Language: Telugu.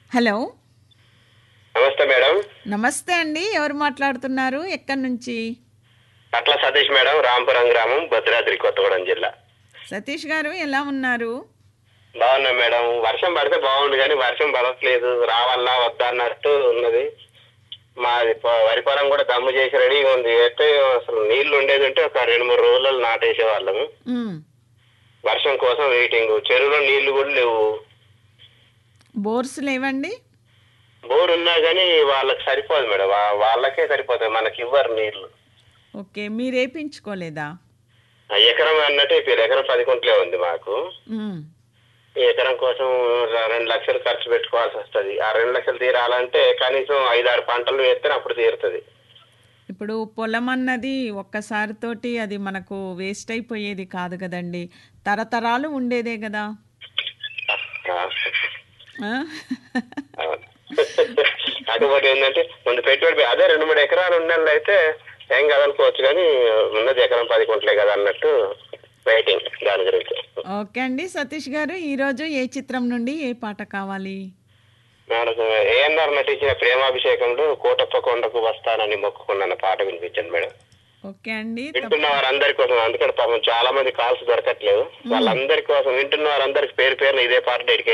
హలో నమస్తే మేడం నమస్తే అండి ఎవరు మాట్లాడుతున్నారు ఎక్కడి నుంచి అట్ల సతీష్ మేడం రాంపురం గ్రామం భద్రాద్రి కొత్తగూడెం జిల్లా సతీష్ గారు ఎలా ఉన్నారు బాగున్నా మేడం వర్షం పడితే బాగుండు కానీ వర్షం పడట్లేదు రావాలా వద్దా అన్నట్టు ఉన్నది మాది పొ- వరి పొలం కూడా దమ్ము చేసి రెడీగా ఉంది అయితే అసలు నీళ్లు ఉండేది ఉంటే ఒక రెండు మూడు రోజులలో నాటేసే వాళ్ళము మ్, వర్షం కోసం వెయిటింగ్ చెరువులో నీళ్లు కూడా లేవు బోర్స్ లేవండి బోర్ ఉన్నా కానీ వాళ్ళకి సరిపోదు మేడం వా- వాళ్ళకే సరిపోతుంది మనకి ఇవ్వరు నీళ్లు ఓకే మీరు వేయించుకోలేదా ఆ ఎకరం అన్నట్టు ఇప్పుడు ఎకరం పది కుంటలే ఉంది మాకు మ్, ఈ ఎకరం కోసం ర- రెండు లక్షలు ఖర్చు పెట్టుకోవాల్సి వస్తుంది ఆ రెండు లక్షలు తీరాలంటే కనీసం ఐదారు పంటలు వేస్తే అప్పుడు తీరుతుంది ఇప్పుడు పొలం అన్నది ఒక్కసారితోటి అది మనకు వేస్ట్ అయిపోయేది కాదు కదండి తరతరాలు ఉండేదే కదా ఆ? అవును. కాకపోతే ఏంటంటే ముందు పెట్టుబడి అదే రెండు మూడు ఎకరాలు ఉన్న అయితే ఏం కాదనుకోవచ్చు కానీ ఉన్నది ఎకరం పది కుంటలే కదా అన్నట్టు వెయిటింగ్ దాని గురించి ఓకే అండి సతీష్ గారు ఈరోజు ఏ చిత్రం నుండి ఏ పాట కావాలి నాకు ఏఎన్ఆర్ నటించిన ప్రేమాభిషేకంలో కోటప్ప కొండకు వస్తానని మొక్కుకున్న పాట వినిపించండి మేడం ఓకే అండి తప్ప- వింటున్న వారందరి కోసం అందుకని పాపం చాలా మంది కాల్స్ దొరకట్లేదు వాళ్ళందరి కోసం వింటున్న వారందరికి పేరు పేరున ఇదే పాట డెడికేట్